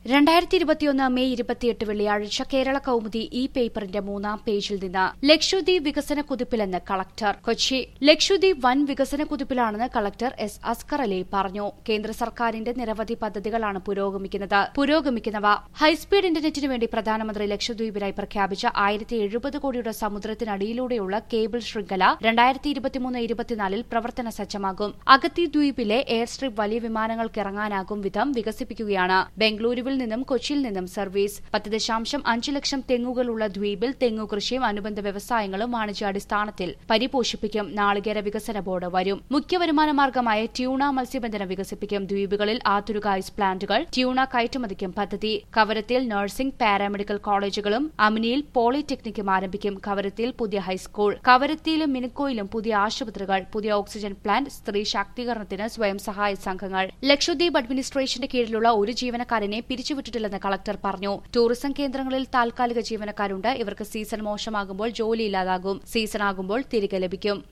രണ്ടായിരത്തി ഇരുപത്തിയൊന്ന് മെയ് ഇരുപത്തിയെട്ട് വെള്ളിയാഴ്ച കേരള കൌമുദി ഈ പേപ്പറിന്റെ മൂന്നാം പേജിൽ നിന്ന് ലക്ഷദ്വീപ് വികസന കുതിപ്പിലെന്ന് കളക്ടർ കൊച്ചി ലക്ഷദ്വീപ് വൻ വികസന കുതിപ്പിലാണെന്ന് കളക്ടർ എസ് അസ്കർ അലി പറഞ്ഞു കേന്ദ്ര സർക്കാരിന്റെ നിരവധി പദ്ധതികളാണ് പുരോഗമിക്കുന്നത് പുരോഗമിക്കുന്നവ ഹൈസ്പീഡ് ഇന്റർനെറ്റിനു വേണ്ടി പ്രധാനമന്ത്രി ലക്ഷദ്വീപിനായി പ്രഖ്യാപിച്ച ആയിരത്തി എഴുപത് കോടിയുടെ സമുദ്രത്തിനടിയിലൂടെയുള്ള കേബിൾ ശൃംഖല രണ്ടായിരത്തി ഇരുപത്തിമൂന്ന് ഇരുപത്തിനാലിൽ പ്രവർത്തന സജ്ജമാകും അഗത്തി ദ്വീപിലെ എയർ സ്ട്രിപ്പ് വലിയ വിമാനങ്ങൾക്ക് ഇറങ്ങാനാകും വിധം വികസിപ്പിക്കുകയാണ് ബംഗളൂരുവിൽ നിന്നും കൊച്ചിയിൽ നിന്നും സർവീസ് പത്ത് ദശാംശം അഞ്ച് ലക്ഷം തെങ്ങുകളുള്ള ദ്വീപിൽ തെങ്ങു കൃഷിയും അനുബന്ധ വ്യവസായങ്ങളും വാണിജ്യാടിസ്ഥാനത്തിൽ പരിപോഷിപ്പിക്കും നാളികേര വികസന ബോർഡ് വരും മുഖ്യ വരുമാന മാർഗമായ ട്യൂണ മത്സ്യബന്ധനം വികസിപ്പിക്കും ദ്വീപുകളിൽ ആധുനിക ഐസ് പ്ലാന്റുകൾ ട്യൂണ കയറ്റുമതിക്കും പദ്ധതി കവരത്തിൽ നഴ്സിംഗ് പാരാമെഡിക്കൽ കോളേജുകളും അമിനിയിൽ പോളിടെക്നിക്കും ആരംഭിക്കും കവരത്തിൽ പുതിയ ഹൈസ്കൂൾ കവരത്തിയിലും മിനുക്കോയിലും പുതിയ ആശുപത്രികൾ പുതിയ ഓക്സിജൻ പ്ലാന്റ് സ്ത്രീ ശാക്തീകരണത്തിന് സ്വയം സഹായ സംഘങ്ങൾ ലക്ഷദ്വീപ് അഡ്മിനിസ്ട്രേഷന്റെ കീഴിലുള്ള ഒരു ജീവനക്കാരനെ പിരിച്ചുവിട്ടിട്ടില്ലെന്ന് കളക്ടർ പറഞ്ഞു ടൂറിസം കേന്ദ്രങ്ങളിൽ താൽക്കാലിക ജീവനക്കാരുണ്ട് ഇവർക്ക് സീസൺ മോശമാകുമ്പോൾ ജോലിയില്ലാതാകും സീസൺ ആകുമ്പോൾ തിരികെ ലഭിക്കും